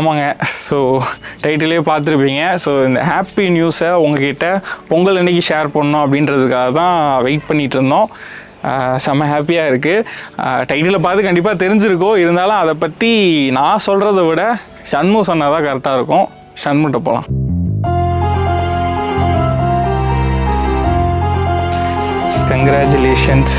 ஆமாங்க ஸோ டைட்டிலே பார்த்துருப்பீங்க ஸோ இந்த ஹாப்பி நியூஸை உங்ககிட்ட பொங்கல் அன்னைக்கு ஷேர் பண்ணணும் அப்படின்றதுக்காக தான் வெயிட் பண்ணிட்டு இருந்தோம் ஆஹ் செம்ம ஹாப்பியாக இருக்குது டைட்டிலை பார்த்து கண்டிப்பாக தெரிஞ்சிருக்கோம் இருந்தாலும் அதை பற்றி நான் சொல்கிறத விட ஷண்மு சொன்னால் தான் கரெக்டாக இருக்கும் ஷண்முட்ட போகலாம் கங்க்ராச்சுலேஷன்ஸ்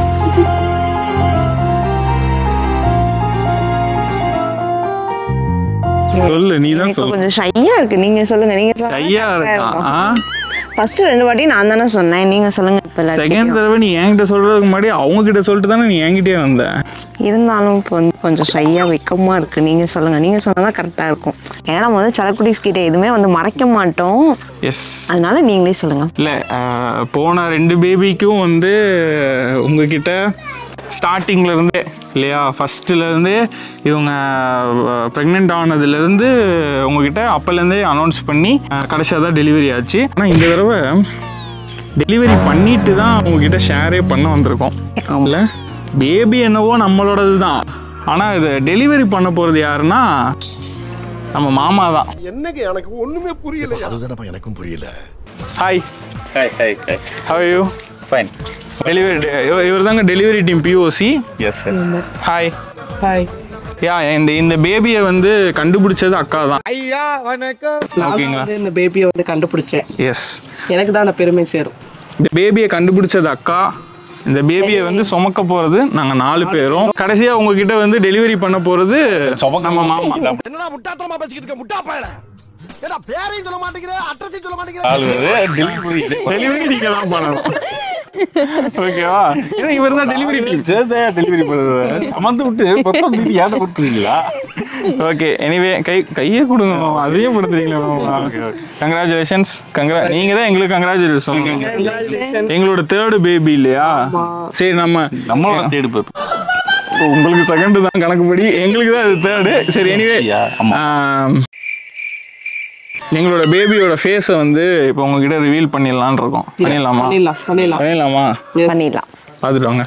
சொல்லு நீ தான் இப்போ சொல்லு கொஞ்சம் ஷையா இருக்கு நீங்க சொல்லுங்க நீங்க ஐயா இருக்கான் ஆ ஃபர்ஸ்ட் ரெண்டு வாட்டி நான் தானே சொன்னேன் நீங்க சொல்லுங்க இப்ப செகண்ட் தடவை நீ என்கிட்ட சொல்றதுக்கு முன்னாடி அவங்க கிட்ட சொல்லிட்டு தானே நீ என்கிட்டயே வந்த இருந்தாலும் இப்போ வந்து கொஞ்சம் ஷையா வெக்கமா இருக்கு நீங்க சொல்லுங்க நீங்க சொன்னதான் கரெக்டா இருக்கும் ஏன்னா நம்ம வந்து சலக்குடிஸ் கிட்ட எதுவுமே வந்து மறைக்க மாட்டோம் எஸ் அதனால நீங்களே சொல்லுங்க இல்லை போன ரெண்டு பேபிக்கும் வந்து உங்ககிட்ட ஸ்டார்டிங்ல இருந்தே இல்லையா ஃபர்ஸ்ட்ல இருந்தே இவங்க ப்ரெக்னென்ட் ஆனதுலேருந்து உங்ககிட்ட அப்போலேருந்தே அனௌன்ஸ் பண்ணி கடைசியாக தான் டெலிவரி ஆச்சு ஆனால் இந்த தடவை டெலிவரி பண்ணிட்டு தான் உங்ககிட்ட ஷேரே பண்ண வந்திருக்கோம் இல்லை பேபி என்னவோ நம்மளோடது தான் ஆனால் இது டெலிவரி பண்ண போகிறது யாருன்னா நம்ம மாமா தான் என்னங்க எனக்கு ஒண்ணுமே புரியல அதுதானப்பா எனக்கும் புரியல hi Hi, hi, hi. How you Fine. Delivery இவர் தாங்க delivery team POC Yes, sir. Hi hi ya இந்த இந்த பேபியை வந்து கண்டுபிடிச்சது அக்கா தான் ஐயா வணக்கம் ஓகேங்களா நான் இந்த பேபியை வந்து கண்டுபிடிச்சேன் எஸ் எனக்கு தான் அந்த பெருமை சேரும் இந்த பேபியை கண்டுபிடிச்சது அக்கா இந்த பேபியை வந்து சுமக்க போறது நாங்க நாலு பேரும் கடைசியா உங்ககிட்ட வந்து டெலிவரி பண்ண போறது நம்ம மாமா என்னடா முட்டாத்தனமா பேசிக்கிட்டு இருக்க முட்டா பயல ஏடா பேரையும் சொல்ல மாட்டேங்கிற அட்ரஸையும் சொல்ல மாட்டேங்கிற ஆள் வருது, delivery. டெலிவரி நீங்க தான் பண்ணணும் ஓகேவா ஏன்னா இவர் தான் டெலிவரி டீம் சேர்ந்தே delivery பண்றது. சமந்து விட்டு மொத்தம் மீதி ஏன்டா கொடுத்துருவீங்களா? ஓகே எனிவே கை கையே கொடுங்க மாமா. அதையும் படுத்துறீங்களா கங்க்ராச்சுலேஷன்ஸ் கங்க்ரா நீங்க தான் எங்களுக்கு கங்க்ராச்சுலேஷன் எங்களோட தேர்டு பேபி இல்லையா சரி நம்ம நம்மளோட தேடு பாப்பு. உங்களுக்கு செகண்ட் தான் கணக்குப்படி எங்களுக்கு தான் அது தேர்டு சரி எனிவே ஐயா, ஆமா. எங்களோட பேபியோட ஃபேஸை வந்து இப்போ உங்ககிட்ட ரிவீல் பண்ணிடலாம்னு இருக்கோம் பண்ணிடலாமா பண்ணிடலாம் பண்ணிடலாம் பண்ணிடலாமா பண்ணிடலாம் பார்த்துட்டு வாங்க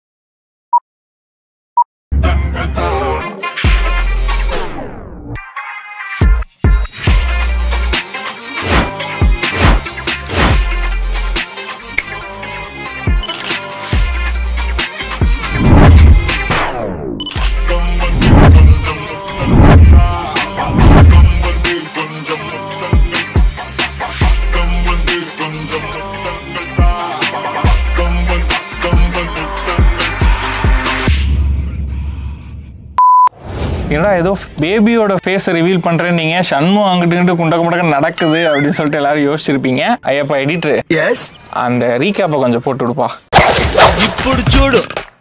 ஏன்னா ஏதோ பேபியோட ஃபேஸை ரிவீல் பண்றேன் நீங்க சண்மு அங்கிட்டு இங்கிட்டு குண்டக்க முடக்க நடக்குது அப்படின்னு சொல்லிட்டு எல்லாரும் யோசிச்சிருப்பீங்க ஐயப்பா எடிட்டர் எஸ் அந்த ரீகேப்பை கொஞ்சம் போட்டு விடுப்பா ఇప్పుడు చూడు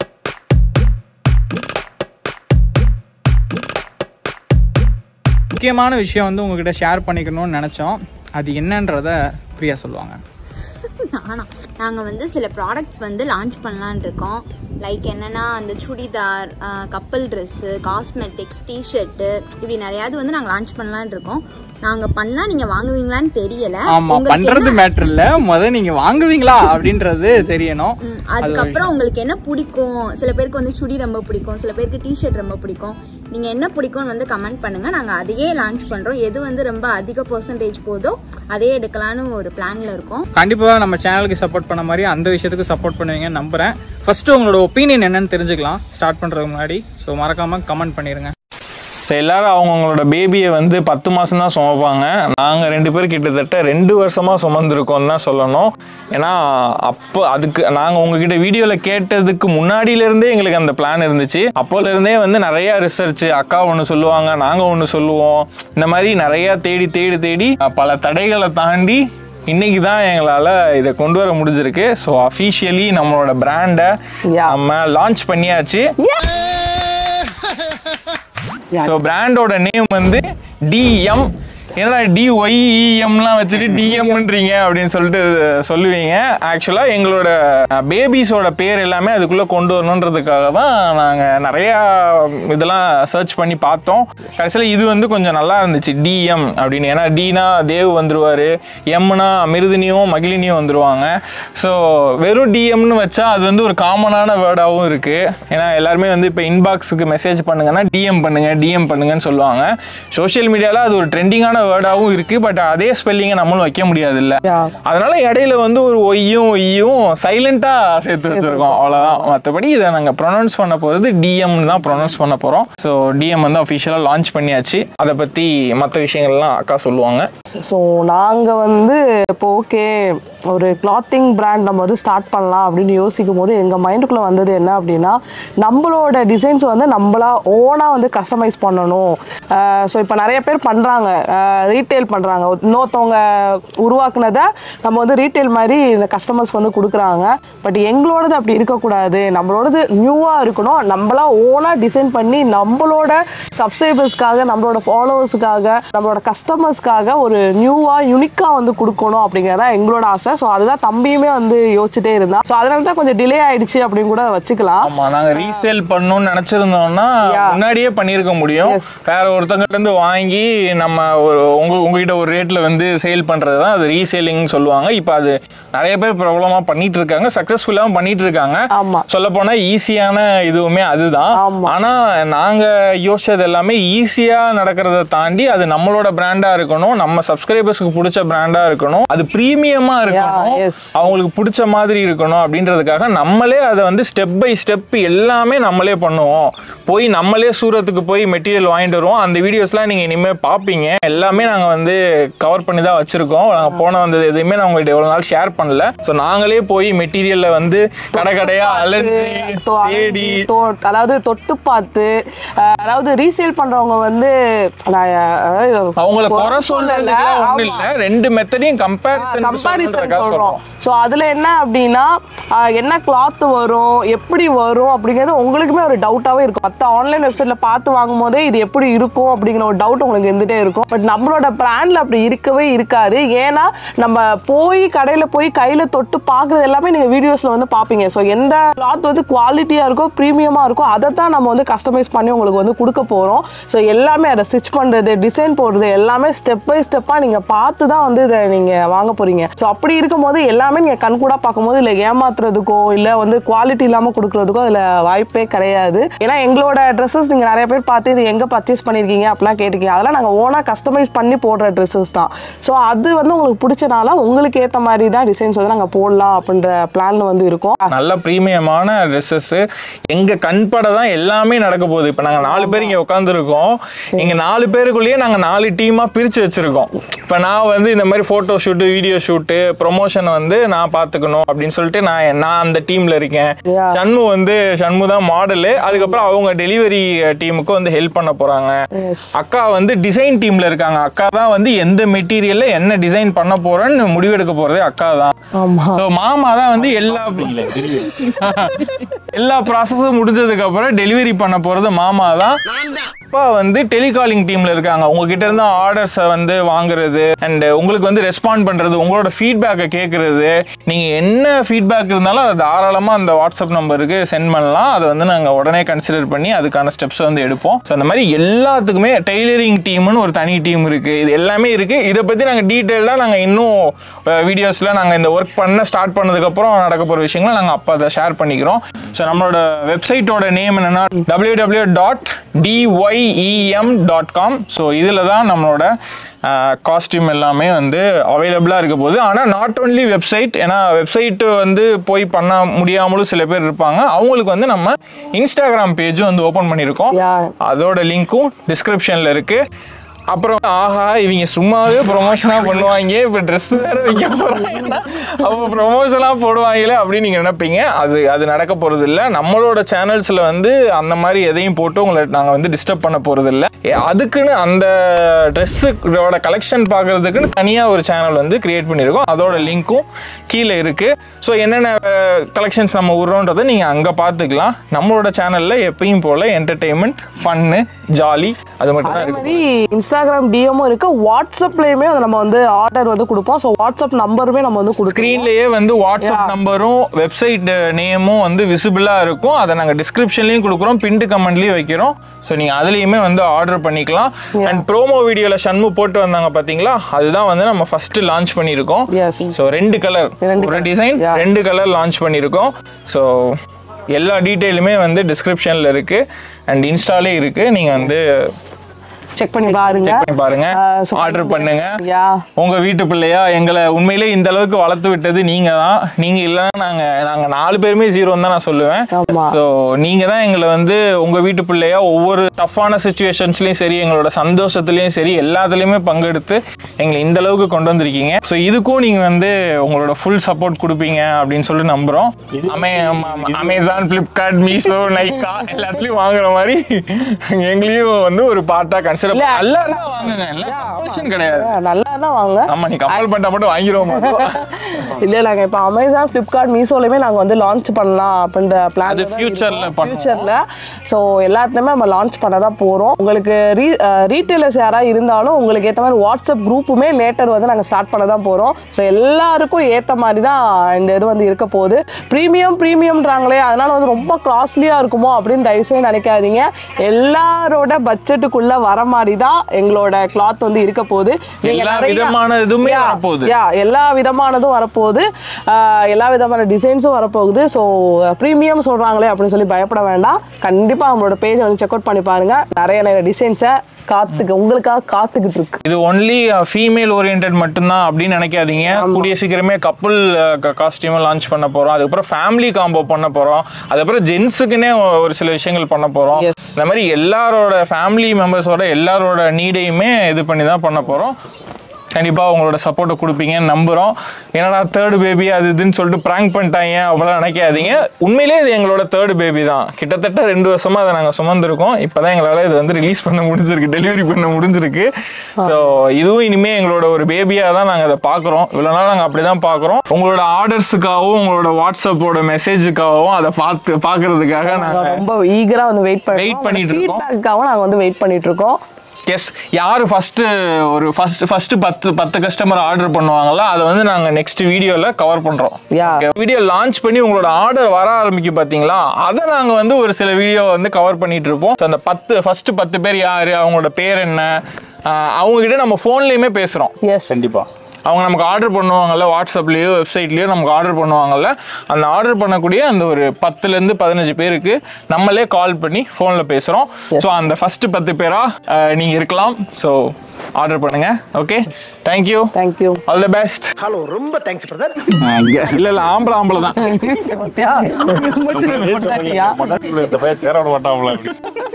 முக்கியமான விஷயம் வந்து உங்ககிட்ட ஷேர் பண்ணிக்கணும்னு நினச்சோம் அது என்னன்றத பிரியா சொல்லுவாங்க ஆனா நாங்கள் வந்து சில ப்ராடக்ட்ஸ் வந்து லான்ச் பண்ணலான் இருக்கோம் லைக் என்னன்னா அந்த சுடிதார் கப்பல் ட்ரெஸ்ஸு காஸ்மெட்டிக்ஸ் டிஷர்ட்டு இப்படி நிறையாவது வந்து நாங்கள் லான்ச் பண்ணலான் இருக்கோம் நாங்கள் பண்ணால் நீங்கள் வாங்குவீங்களான்னு தெரியல ஆமா உங்களுக்கு பண்றது என்ன- மேட்டர் இல்ல முத நீங்க வாங்குவீங்களா அப்படின்றது தெரியணும் ம், அதுக்கப்புறம் உங்களுக்கு என்ன பிடிக்கும் சில பேருக்கு வந்து சுடி ரொம்ப பிடிக்கும் சில பேருக்கு டிஷர்ட் ரொம்ப பிடிக்கும் நீங்கள் என்ன பிடிக்கும்னு வந்து கமெண்ட் பண்ணுங்க நாங்கள் அதையே லான்ச் பண்ணுறோம் எது வந்து ரொம்ப அதிக பர்சன்டேஜ் போதோ அதே எடுக்கலான்னு ஒரு பிளான்ல இருக்கோம் கண்டிப்பா நம்ம சேனலுக்கு சப்போர்ட் பண்ண மாதிரி அந்த விஷயத்துக்கு சப்போர்ட் பண்ணுவீங்கன்னு நம்புறேன் ஃபர்ஸ்ட் உங்களோட ஒப்பீனியன் என்னன்னு தெரிஞ்சுக்கலாம் ஸ்டார்ட் பண்றதுக்கு முன்னாடி ஸோ மறக்காம கமெண்ட் பண்ணிருங்க ஸோ எல்லாரும் அவங்கவுங்களோட பேபியை வந்து பத்து மாதம் தான் சுமப்பாங்க நாங்கள் ரெண்டு பேர் கிட்டத்தட்ட ரெண்டு வருஷமாக சுமந்துருக்கோம் தான் சொல்லணும் ஏன்னா அப்போ அதுக்கு நாங்கள் உங்ககிட்ட வீடியோவில் கேட்டதுக்கு முன்னாடியிலேருந்தே எங்களுக்கு அந்த பிளான் இருந்துச்சு அப்போலேருந்தே வந்து நிறையா ரிசர்ச் அக்கா ஒன்று சொல்லுவாங்க நாங்கள் ஒன்று சொல்லுவோம் இந்த மாதிரி நிறையா தேடி தேடி தேடி பல தடைகளை தாண்டி இன்னைக்கு தான் எங்களால் இதை கொண்டு வர முடிஞ்சிருக்கு ஸோ அஃபீஷியலி நம்மளோட பிராண்டை Yeah. நம்ம லான்ச் பண்ணியாச்சு ஸோ பிராண்டோட நேம் வந்து டிஎம் ஏன்னா டிஒய்இஎம்லாம் வச்சுட்டு டிஎம்ன்றீங்க அப்படின்னு சொல்லிட்டு சொல்லுவீங்க ஆக்சுவலாக எங்களோட பேபிஸோட பேர் எல்லாமே அதுக்குள்ளே கொண்டு வரணுன்றதுக்காக தான் நாங்கள் நிறையா இதெல்லாம் சர்ச் பண்ணி பார்த்தோம் கடைசியில் இது வந்து கொஞ்சம் நல்லா இருந்துச்சு டிஎம் அப்படின்னு ஏன்னா டீனா தேவ் வந்துருவார் எம்னா மிருதினியும் மகிழினியும் வந்துருவாங்க ஸோ வெறும் டிஎம்னு வச்சா அது வந்து ஒரு காமனான வேர்டாகவும் இருக்குது ஏன்னா எல்லாருமே வந்து இப்போ இன்பாக்ஸுக்கு மெசேஜ் பண்ணுங்கன்னா டிஎம் பண்ணுங்க டிஎம் பண்ணுங்கன்னு சொல்லுவாங்க சோஷியல் மீடியாவில் அது ஒரு ட்ரெண்டிங்கான வேர்டாகவும் இருக்குது பட் அதே ஸ்பெல்லிங்கை நம்மளும் வைக்க முடியாது இல்லை அதனால இடையில வந்து ஒரு ஒய்யும் ஒய்யும் சைலண்டாக சேர்த்து வச்சிருக்கோம் அவ்வளோதான் மற்றபடி இதை நாங்கள் ப்ரொனவுன்ஸ் பண்ண போகிறது டிஎம்னு தான் ப்ரொனவுன்ஸ் பண்ண போகிறோம் ஸோ டிஎம் வந்து அஃபிஷியலாக லான்ச் பண்ணியாச்சு அதை பற்றி மற்ற விஷயங்கள்லாம் அக்கா சொல்லுவாங்க ஸோ நாங்கள் வந்து இப்போ ஓகே ஒரு கிளாத்திங் பிராண்ட் நம்ம வந்து ஸ்டார்ட் பண்ணலாம் அப்படின்னு யோசிக்கும் போது எங்கள் மைண்டுக்குள்ளே வந்தது என்ன அப்படின்னா நம்மளோட டிசைன்ஸ் வந்து நம்மளா ஓனாக வந்து கஸ்டமைஸ் பண்ணணும் ஸோ இப்போ நிறைய பேர் பண்ணுறாங்க ரீட்டைல் பண்ணுறாங்க இன்னொருத்தவங்க உருவாக்குனதை நம்ம வந்து ரீட்டைல் மாதிரி இந்த கஸ்டமர்ஸ்க்கு வந்து கொடுக்குறாங்க பட் எங்களோடது அப்படி இருக்கக்கூடாது நம்மளோடது நியூவாக இருக்கணும் நம்மளா ஓனாக டிசைன் பண்ணி நம்மளோட சப்ஸ்கிரைபர்ஸ்க்காக நம்மளோட ஃபாலோவர்ஸுக்காக நம்மளோட கஸ்டமர்ஸ்க்காக ஒரு நியூவாக யுனிக்காக வந்து கொடுக்கணும் அப்படிங்கிறதா எங்களோட ஆசை ஸோ அதுதான் தம்பியுமே வந்து யோசிச்சுட்டே இருந்தான் ஸோ அதனால தான் கொஞ்சம் டிலே ஆயிடுச்சு அப்படின்னு கூட வச்சுக்கலாம் ஆமா நாங்க ரீசேல் பண்ணணும்னு நினைச்சிருந்தோம்னா Yeah. முன்னாடியே பண்ணிருக்க முடியும் Yes. வேற ஒருத்தங்கிட்ட இருந்து வாங்கி நம்ம ஒரு உங்க உங்ககிட்ட ஒரு ரேட்ல வந்து சேல் பண்றது தான் அது ரீசேலிங் சொல்லுவாங்க இப்போ அது நிறைய பேர் பிரபலமா பண்ணிட்டு இருக்காங்க சக்சஸ்ஃபுல்லாகவும் பண்ணிட்டு இருக்காங்க ஆமா. சொல்ல போனா ஈஸியான இதுவுமே அதுதான் ஆமா. ஆனா நாங்க யோசிச்சது எல்லாமே ஈஸியா நடக்கிறத தாண்டி அது நம்மளோட பிராண்டா இருக்கணும் நம்ம சப்ஸ்கிரைபர்ஸ்க்கு பிடிச்ச பிராண்டா இருக்கணும் அது பிரீமியமா இருக்கணும் yes. அவங்களுக்கு பிடிச்ச மாதிரி இருக்கணும் அப்படின்றதுக்காக நம்மளே அதை வந்து ஸ்டெப் பை ஸ்டெப் எல்லாமே நம்மளே பண்ணுவோம் போய் நம்மளே சூரத்துக்கு போய் மெட்டீரியல் வாங்கிட்டு வருவோம் அந்த வீடியோஸ்லாம் நீங்கள் இனிமேல் பார்ப்பீங்க எல்லாமே நாங்கள் வந்து கவர் பண்ணி தான் வச்சுருக்கோம் நாங்கள் போன வந்தது எதுவுமே நான் உங்கள்கிட்ட எவ்வளோ நாள் ஷேர் பண்ணல ஸோ நாங்களே போய் மெட்டீரியலில் வந்து கடை கடையாக அலைஞ்சு தொ- தேடி தொ- அதாவது தொட்டு பார்த்து அஹ், அதாவது ரீசேல் பண்றவங்க வந்து நான், அதாவது அவங்கள குறை சொல்லல, சொல்றதுக்குலாம் ஒன்றும் ஆமா. இல்லை ரெண்டு மெத்தடையும் கம்பேரிசன் கம்பாரிசன் சொல்றோம் ஸோ அதுல என்ன அப்படின்னா ஆஹ், என்ன கிளாத் வரும் எப்படி வரும் அப்படிங்கிறது உங்களுக்குமே ஒரு டவுட்டாவே இருக்கும் மற்ற ஆன்லைன் வெப்சைட்ல பார்த்து வாங்கும் போதே இது எப்படி இருக்கும் அப்படிங்கிற ஒரு டவுட் உங்களுக்கு இருந்துட்டே இருக்கும் பட் நம்மளோட பிராண்ட்ல அப்படி இருக்கவே இருக்காது ஏன்னா நம்ம போய் கடையில போய் கையில தொட்டு பார்க்கறது எல்லாமே நீங்க வீடியோஸ்ல வந்து பார்ப்பீங்க ஸோ எந்த கிளாத் வந்து குவாலிட்டியா இருக்கோ ப்ரீமியமா இருக்கோ அதை தான் நம்ம வந்து கஸ்டமைஸ் பண்ணி உங்களுக்கு வந்து கொடுக்க போறோம் ஸோ எல்லாமே அதை ஸ்டிச் பண்றது டிசைன் போடுறது எல்லாமே ஸ்டெப் பை ஸ்டெப்பா நீங்க பார்த்து தான் வந்து இதை நீங்க வாங்க போறீங்க ஸோ அப்படி இருக்கும்போது எல்லாமே நீங்க கண்கூடா பார்க்கும்போது இல்லை ஏமாத்துறதுக்கோ இல்லை வந்து குவாலிட்டி இல்லாம கொடுக்கறதுக்கோ அதுல வாய்ப்பே கிடையாது ஏன்னா எங்களோட ட்ரெஸ்ஸஸ் நீங்க நிறைய பேர் பார்த்து இது எங்க பர்ச்சேஸ் பண்ணிருக்கீங்க அப்படிலாம் கேட்டிருக்கீங்க அதெல்லாம் நாங்க ஓனா கஸ்டமைஸ் பண்ணி போடுற ட்ரெஸ்ஸஸ் தான் ஸோ அது வந்து உங்களுக்கு பிடிச்சனால உங்களுக்கு ஏத்த மாதிரி தான் டிசைன்ஸ் வந்து நாங்க போடலாம் அப்படின்ற பிளான் வந்து இருக்கோம் நல்ல ப்ரீமியமான ட்ரெஸ்ஸஸ் எங்க கண்பட தான் எல்லாமே நடக்க போகுது இப்போ நாங்கள் நாலு பேர் இங்கே உட்காந்துருக்கோம் இங்க நாலு பேருக்குள்ளேயே நாங்கள் நாலு டீமாக பிரித்து வச்சிருக்கோம் இப்போ நான் வந்து இந்த மாதிரி photo shoot video shoot promotion வந்து நான் பார்த்துக்கணும் அப்படின்னு சொல்லிட்டு நான் நான் அந்த டீமில் இருக்கேன் Yeah. ஷண்மு வந்து ஷண்மு தான் மாடலு அதுக்கப்புறம் அவங்க டெலிவரி டீமுக்கு வந்து ஹெல்ப் பண்ண போறாங்க Yes. அக்கா வந்து டிசைன் டீம்ல இருக்காங்க அக்கா தான் வந்து எந்த மெட்டீரியல்ல என்ன டிசைன் பண்ண போறேன்னு முடிவெடுக்க போறதே அக்கா தான் ஆமா ஸோ மாமா தான் வந்து எல்லா எல்லா ப்ராசஸும் முடிஞ்சதுக்கு அப்புறம் டெலிவரி பண்ண போறது மாமா தான் அப்பா வந்து டெலிகாலிங் டீம்ல இருக்காங்க உங்ககிட்ட இருந்து ஆர்டர்ஸை வந்து வாங்குறது அண்ட் உங்களுக்கு வந்து ரெஸ்பாண்ட் பண்றது உங்களோட ஃபீட்பேக்கை கேட்கறது நீங்க என்ன ஃபீட்பேக் இருந்தாலும் அதை தாராளமா அந்த வாட்ஸ்அப் நம்பருக்கு சென்ட் பண்ணலாம் அதை வந்து நாங்க உடனே கன்சிடர் பண்ணி அதுக்கான ஸ்டெப்ஸ் வந்து எடுப்போம் ஸோ அந்த மாதிரி எல்லாத்துக்குமே டெய்லரிங் டீம்னு ஒரு தனி டீம் இருக்கு இது எல்லாமே இருக்கு இதை பத்தி நாங்க டீட்டெயிலாக நாங்க இன்னும் வீடியோஸ்ல நாங்க இந்த ஒர்க் பண்ண ஸ்டார்ட் பண்ணதுக்கு அப்புறம் நடக்க போற விஷயங்களை நாங்க அப்போ அதை ஷேர் பண்ணிக்கிறோம் ஸோ நம்மளோட வெப்சைட்டோட நேம் என்னன்னா W W dot DYEM dot com so இதில் தான் நம்மளோட காஸ்டியூம் எல்லாமே வந்து அவைலபிளாக இருக்க போகுது ஆனால் நாட் ஒன்லி வெப்சைட் ஏன்னா வெப்சைட்டு வந்து போய் பண்ண முடியாமலும் சில பேர் இருப்பாங்க அவங்களுக்கு வந்து நம்ம இன்ஸ்டாகிராம் பேஜும் வந்து ஓப்பன் பண்ணியிருக்கோம் Yeah. அதோட லிங்க்கும் டிஸ்கிரிப்ஷனில் இருக்குது அப்புறம் ஆஹா இவங்க சும்மாவே ப்ரொமோஷனாக பண்ணுவாங்க இப்போ ட்ரெஸ் வேற வைக்க போகிறாங்கன்னா அவங்க ப்ரொமோஷனாக போடுவாங்களே அப்படின்னு நீங்கள் நினைப்பீங்க அது அது நடக்க போகிறது இல்லை நம்மளோட சேனல்ஸில் வந்து அந்த மாதிரி எதையும் போட்டு உங்களை நாங்கள் வந்து டிஸ்டர்ப் பண்ண போகிறது இல்லை அதுக்குன்னு அந்த ட்ரெஸ்ஸுயோட கலெக்ஷன் பார்க்கறதுக்குன்னு தனியாக ஒரு சேனல் வந்து கிரியேட் பண்ணியிருக்கோம் அதோட லிங்க்கும் கீழே இருக்குது ஸோ என்னென்ன கலெக்ஷன்ஸ் நம்ம விட்றோன்றதை நீங்கள் அங்கே பார்த்துக்கலாம் நம்மளோட சேனலில் எப்பயும் போல் என்டர்டெயின்மெண்ட் ஃபன்னு ஜாலி அது மட்டும் தான் அதே இருக்கு மாதிரி இன்ஸ்டாகிராம் டிஎம்மும் இருக்கு வாட்ஸ்அப்லயுமே வந்து நம்ம வந்து ஆர்டர் வந்து கொடுப்போம் ஸோ வாட்ஸ்அப் நம்பருமே நம்ம வந்து கொடுக்குறோம் ஸ்க்ரீன்லயே வந்து வாட்ஸ்அப் நம்பரும் வெப்சைட் நேமும் வந்து விசிபிளா இருக்கும் அதை நாங்க டிஸ்கிரிப்ஷன்லயும் கொடுக்குறோம் பின்டு கமெண்ட்லயும் வைக்கிறோம் ஸோ நீங்க அதுலயுமே வந்து ஆர்டர் பண்ணிக்கலாம் அண்ட் ப்ரோமோ வீடியோல ஷண்மு போட்டு வந்தாங்க பாத்தீங்களா அதுதான் வந்து நம்ம ஃபர்ஸ்ட் லான்ச் பண்ணியிருக்கோம் Yes. ஸோ ரெண்டு கலர் ரெண்டு ஒரு colour. Design Yeah. ரெண்டு கலர் லான்ச் பண்ணியிருக்கோம் ஸோ எல்லா டீட்டெயிலுமே வந்து டிஸ்கிரிப்ஷனில் இருக்கு அண்ட் இன்ஸ்டாலே இருக்கு நீங்க வந்து செக் பண்ணி பாருங்க செக் பண்ணி பாருங்க Uh, so ஆர்டர் பண்ணுங்க யா உங்க வீட்டு பிள்ளையா எங்களை உண்மையிலே இந்த அளவுக்கு வளர்த்து விட்டது நீங்க தான் நீங்க இல்லைன்னா நாங்க நாங்க நாலு பேருமே ஜீரோன்னு தான் நான் சொல்லுவேன் ஆமா. ஸோ நீங்க தான் எங்களை வந்து உங்க வீட்டு பிள்ளையா ஒவ்வொரு டஃப்பான சுச்சுவேஷன்ஸ்லயும் சரி எங்களோட சந்தோஷத்துலயும் சரி எல்லாத்துலயுமே பங்கெடுத்து எங்களை இந்த அளவுக்கு கொண்டு வந்திருக்கீங்க ஸோ இதுக்கும் நீங்க வந்து உங்களோட ஃபுல் சப்போர்ட் கொடுப்பீங்க அப்படின்னு சொல்லி நம்புறோம் அமே ஆமா, ஆமா. அமேசான் பிளிப்கார்ட் மீஷோ நைக்கா எல்லாத்துலயும் வாங்குற மாதிரி எங்களையும் வந்து ஒரு பார்ட்டா கன்சிடர் இல்ல. நல்லா இருந்தா வாங்குங்க எல்லாம் compulsion கிடையாது நல்லா தான் வாங்க ஆமா நீ கம்பல் பண்ணிட்டா மட்டும் வாங்கிடுவோம் இல்ல நாங்க இப்ப அமேசான் பிளிப்கார்ட் மீஷோலயுமே நாங்க வந்து லான்ச் பண்ணலாம் அப்படின்ற பிளான் அது futureல பண்ணுவோம். ஃபியூச்சர்ல ஸோ எல்லாத்தையுமே நம்ம லான்ச் பண்ண தான் போறோம் உங்களுக்கு ரீ ரீட்டைலர்ஸ் யாரா இருந்தாலும் உங்களுக்கு ஏத்த மாதிரி வாட்ஸ்அப் குரூப்புமே லேட்டர் வந்து நாங்க ஸ்டார்ட் பண்ண தான் போறோம் ஸோ எல்லாருக்கும் ஏத்த மாதிரி தான் இந்த இது வந்து இருக்க போகுது ப்ரீமியம் ப்ரீமியம்ன்றாங்களே அதனால வந்து ரொம்ப காஸ்ட்லியா இருக்குமோ அப்படின்னு தயவுசெய்து நினைக்காதீங்க எல்லாரோட பட்ஜெட்டுக்குள்ள வர மாதிரி தான் எங்களோட கிளாத் வந்து இருக்க போகுது நீங்க எல்லா நிறைய- விதமான இதுவுமே Yeah, வரப்போகுது. yeah, எல்லா விதமானதும் வரப்போகுது ஆஹ் எல்லா விதமான டிசைன்ஸும் வரப்போகுது ஸோ ப்ரீமியம் சொல்றாங்களே அப்படின்னு சொல்லி பயப்பட வேண்டாம் கண்டிப்பா நம்மளோட பேஜை வந்து செக் அவுட் பண்ணி பாருங்க நிறைய நிறைய டிசைன்ஸை காத்துக்கு உங்களுக்காக காத்துக்கிட்டு இருக்கு இது ஒன்லி ஃபீமேல் ஓரியன்ட் மட்டும்தான் அப்படின்னு நினைக்காதீங்க கூடிய சீக்கிரமே கப்புள் காஸ்டியூமும் லான்ச் பண்ண போறோம் அதுக்கப்புறம் ஃபேமிலி காம்போ பண்ண போறோம் அதுக்கப்புறம் ஜென்ஸுக்குன்னே ஒரு சில விஷயங்கள் பண்ண போறோம் Yes. இந்த மாதிரி எல்லாரோட ஃபேமிலி மெம்பர்ஸோட எல்லாரோட நீடையுமே இது பண்ணி தான் பண்ண போறோம் கண்டிப்பாக உங்களோட சப்போர்ட்டை கொடுப்பீங்கன்னு நம்புகிறோம் என்னடா தேர்ட் பேபி அது இதுன்னு சொல்லிட்டு ப்ராங்க் பண்ணிட்டாங்க அப்படிலாம் நினைக்காதீங்க உண்மையிலே இது எங்களோட தேர்ட் பேபி தான் கிட்டத்தட்ட ரெண்டு வருஷமா அதை நாங்கள் சுமந்துருக்கோம் இப்போ தான் எங்களால் இது வந்து ரிலீஸ் பண்ண முடிஞ்சிருக்கு டெலிவரி பண்ண முடிஞ்சிருக்கு ஸோ இதுவும் இனிமேல் எங்களோட ஒரு பேபியாக தான் நாங்கள் அதை பார்க்குறோம் இவ்வளோ நாள் நாங்கள் அப்படி தான் பார்க்குறோம் உங்களோட ஆர்டர்ஸுக்காகவும் உங்களோட வாட்ஸ்அப்போட மெசேஜுக்காகவும் அதை பார்த்து பார்க்கறதுக்காக நாங்கள் ரொம்ப ஈகரா வந்து வெயிட் பண்ணி Wait பண்ணிட்டு இருக்கோம். ஃபீட்பேக்காகவும் நாங்க வந்து வெயிட் பண்ணிட்டு இருக்கோம் எஸ் யார் ஃபர்ஸ்ட் ஒரு ஃபர்ஸ்ட் ஃபர்ஸ்ட் பத்து பத்து கஸ்டமர் ஆர்டர் பண்ணுவாங்களோ அதை வந்து நாங்க நெக்ஸ்ட் வீடியோல கவர் பண்றோம் Yeah. வீடியோ லான்ச் பண்ணி உங்களோட ஆர்டர் வர ஆரம்பிக்கும் பாத்தீங்களா அதை நாங்க வந்து ஒரு சில வீடியோ வந்து கவர் பண்ணிட்டு இருப்போம் So, அந்த பத்து ஃபர்ஸ்ட் பத்து பேர் யாரு அவங்களோட பேர் என்ன ஆஹ் அவங்க கிட்ட நம்ம ஃபோன்லயுமே பேசுறோம் எஸ் கண்டிப்பா அவங்க நமக்கு ஆர்டர் பண்ணுவாங்கல்ல வாட்ஸ்அப்லேயோ வெப்சைட்லேயோ நமக்கு ஆர்டர் பண்ணுவாங்கல்ல அந்த ஆர்டர் பண்ணக்கூடிய அந்த ஒரு பத்துலேருந்து பதினஞ்சு பேருக்கு நம்மளே கால் பண்ணி ஃபோனில் பேசுகிறோம் ஸோ அந்த ஃபஸ்ட்டு பத்து பேராக நீங்கள் இருக்கலாம் ஸோ ஆர்டர் பண்ணுங்க okay thank you thank you all the best hello ரொம்ப தேங்க்ஸ் பிரதர் இல்லை இல்லை ஆம்பளை ஆம்பளை தான் இந்த பையன் சேர விட மாட்டாங்களா அப்படி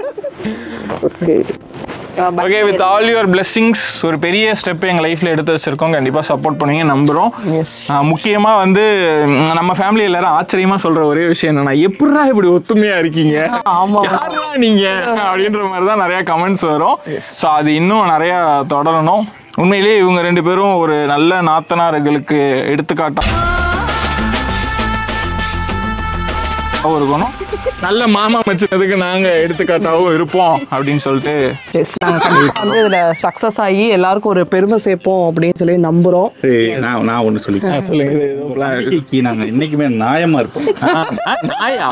okay with all your blessings ஒரு பெரிய ஸ்டெப் எங்கள் லைஃப்பில் எடுத்து வச்சிருக்கோம் கண்டிப்பாக சப்போர்ட் பண்ணுவீங்க நம்புகிறோம் எஸ் முக்கியமாக வந்து ம், நம்ம ஃபேமிலி எல்லாரும் ஆச்சரியமா சொல்ற ஒரே விஷயம் என்னன்னா எப்படிடா இப்படி ஒத்துமையா இருக்கீங்க ஆமா. யாரா நீங்க அப்படின்ற மாதிரி தான் நிறைய கமெண்ட்ஸ் வரும் ஸோ அது இன்னும் நிறைய தொடரணும் உண்மையிலேயே இவங்க ரெண்டு பேரும் ஒரு நல்ல நாத்தனார்களுக்கு எடுத்துக்காட்டா இருக்கணும் நல்ல மாமா மச்சினதுக்கு நாங்க எடுத்துக்காட்டாவும் இருப்போம் அப்படின்னு சொல்லிட்டு எஸ் நாங்கள் கண்டிப்பாக வந்து இதில் சக்ஸஸ் ஆகி எல்லாருக்கும் ஒரு பெருமை சேர்ப்போம் அப்படின்னு சொல்லி நம்புகிறோம் ஏய், நான் நான் ஒண்ணு சொல்லிக்கிறேன் சொல்லுங்க இது ஏதோ plan இருக்கு. இன்னைக்கு நாங்க என்னைக்குமே நியாயமா இருப்போம் ஆ, நாயா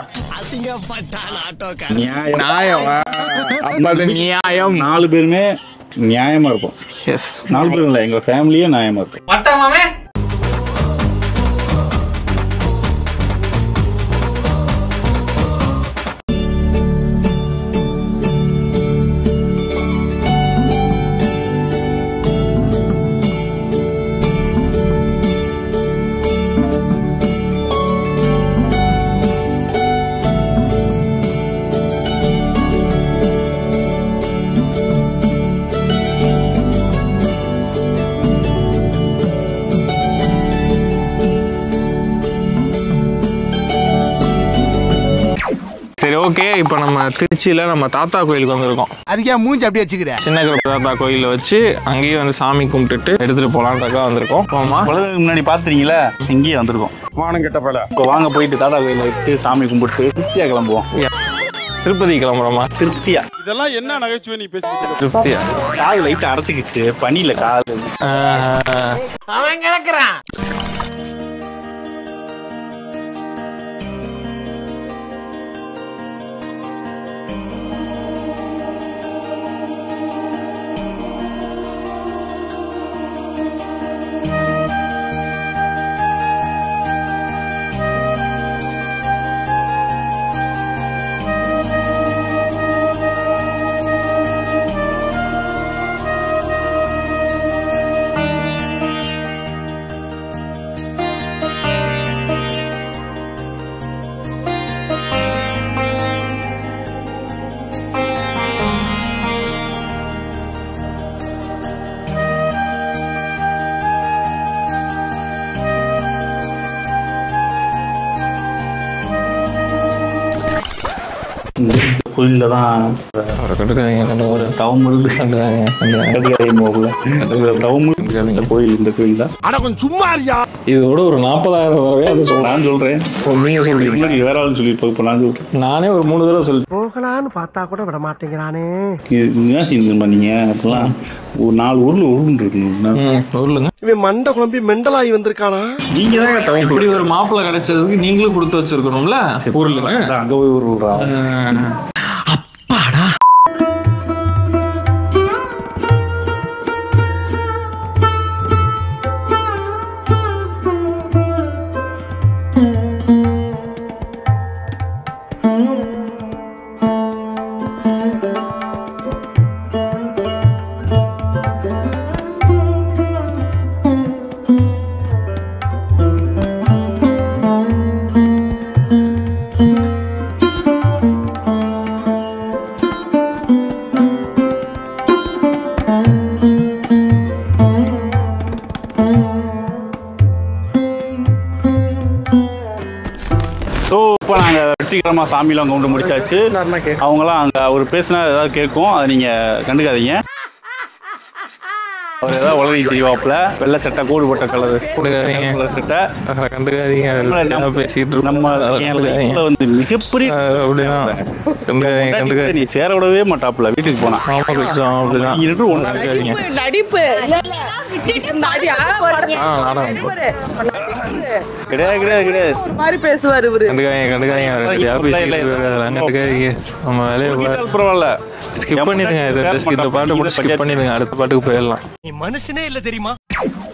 நியாயம் நியாயம் ஆ, அப்ப அது நியாயம் நாலு பேருமே நியாயமா இருப்போம் எஸ் நாலு பேரும் இல்ல எங்க ஃபேமிலியே நியாயமா இருக்கும் சரி ஓகே இப்போ நம்ம திருச்சியில நம்ம தாத்தா கோயிலுக்கு வந்திருக்கோம் அதுக்கே மூஞ்சி அப்படியே வச்சுக்கிற சின்ன கருப்பு தாத்தா கோயிலில் வச்சு அங்கேயே வந்து சாமி கும்பிட்டுட்டு எடுத்துட்டு போலான்றக்கா வந்திருக்கோம் ஆமா உலகம் முன்னாடி பாத்துறீங்களா இங்கேயே வந்திருக்கோம் மானம் கெட்ட பல இப்போ வாங்க போயிட்டு தாத்தா கோயில வச்சு சாமி கும்பிட்டு திருப்தியா கிளம்புவோம் திருப்பதி கிளம்புறோமா திருப்தியா இதெல்லாம் என்ன நகைச்சுவை நீ பேசிக்கிட்டு திருப்தியா காது லைட்டா அடைச்சிக்கிச்சு பனியில காது கோயில்ல தான் ஒரு தவம் இருந்து கடுகாதை மோகல தவம் இந்த கோயில் இந்த கோயில் தான் ஆனா கொஞ்சம் சும்மா இருக்கியா இதோட ஒரு நாற்பதாயிரம் தடவை அதை சொல்றேன் நான் சொல்றேன் நீங்க சொல்றீங்க முன்னாடி வேற ஆள் சொல்லியிருப்போம் இப்போ நான் சொல்றேன் நானே ஒரு மூணு தடவை சொல்லி போகலான்னு பார்த்தா கூட விட மாட்டேங்கிறானே இது என்ன செஞ்சு பண்ணீங்க அப்பெல்லாம் ஒரு நாலு ஊர்ல உருண்டு இருக்கணும் சொல்லுங்க இவன் மண்டை குழம்பி மெண்டலாகி வந்திருக்கானா நீங்க தான் தவம் இப்படி ஒரு மாப்பிள்ளை கிடைச்சதுக்கு நீங்களும் கொடுத்து வச்சிருக்கணும்ல ஊர்ல அதான் அங்க போய் ஒரு விடுறான் ஸோ இப்போ நாங்கள் வெற்றிகரமாக சாமிலாம் கும்பிட்டு முடிச்சாச்சு அவங்களாம் அங்கே அவர் பேசினா ஏதாவது கேட்கும் அதை நீங்கள் கண்டுக்காதீங்க அவர் ஏதாவது உலகி தெரியவாப்புல வெள்ளை சட்டை கூடு போட்ட கலர் கண்டுக்காதீங்க. கலர் சட்டை கண்டுக்காதீங்க நம்ம- பேசிட்டு நம்ம என் life-ல வந்து மிகப்பெரிய அப்படின்னா கண்டுக்காதீங்க கண்டுக்காதீங்க நீ சேர விடவே மாட்டாப்புல வீட்டுக்கு போனா ஆமா கொஞ்சம் அப்படிதான் இரு ஒன்று கண்டுக்காதீங்க நடிப்பு ஆ நாடகம் கிடையாது கிடையாது கிடையாது ஒரு மாதிரி பேசுவார் இவரு கண்டுக்காதீங்க கண்டுக்காதீங்க ரெண்டு இப்ப பேசிட்டு இல்ல, இல்ல. இருக்காரு, அதெல்லாம் கண்டுக்காதீங்க நம்ம வேலையை விட்டால் பரவாயில்ல ஸ்கிப் பண்ணிடுங்க இதை ஸ்கிப் இந்த பாட்டை மட்டும் ஸ்கிப் பண்ணிடுங்க அடுத்த பாட்டுக்கு போயிடலாம் நீ மனுஷனே இல்ல தெரியுமா